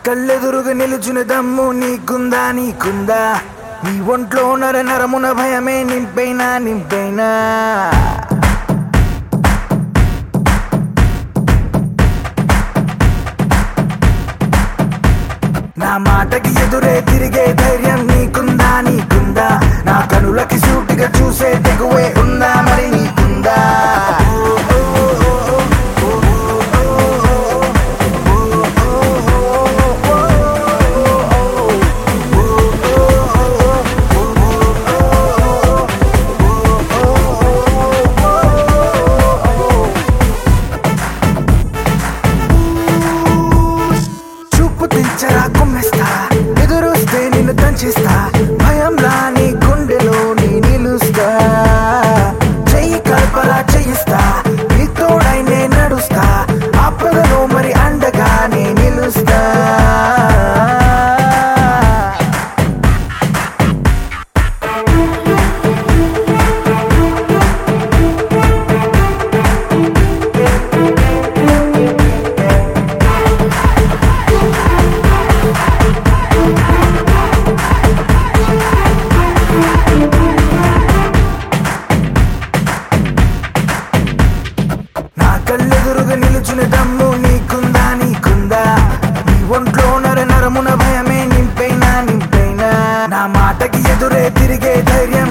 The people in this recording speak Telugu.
కళ్ళెదురుగా నిలుచున దమ్ము నీకుందా నీకుందా నీ ఒంట్లో నర నరమున భయమే నింపైనా నింపైనా నా మాటకి ఎదురే తిరిగే ధైర్యం నీకుందా నీకుందా నా కనులకి సూటిగా చూసే తెగువే ఉందా మరి నీకుందా చూపు తెంచరా కుమ్మేస్తా ఎదురొస్తే నిన్ను దంచేస్తా భయంలా నీ గుండెలో నీ నిలుస్తా చెయ్యి కల్పరా చెయ్యిస్తా నీ తోడై నే నడుస్తా ఆపదలో మరి అండగా నే నిలుస్తా నా కళ్ళెదురుగా నిలుచున దమ్ము నీకుందా నీకుందా నీ ఒంట్లో నర నరమున భయమే నింపైనా నింపైనా నా మాటకి ఎదురే తిరిగే ధైర్యం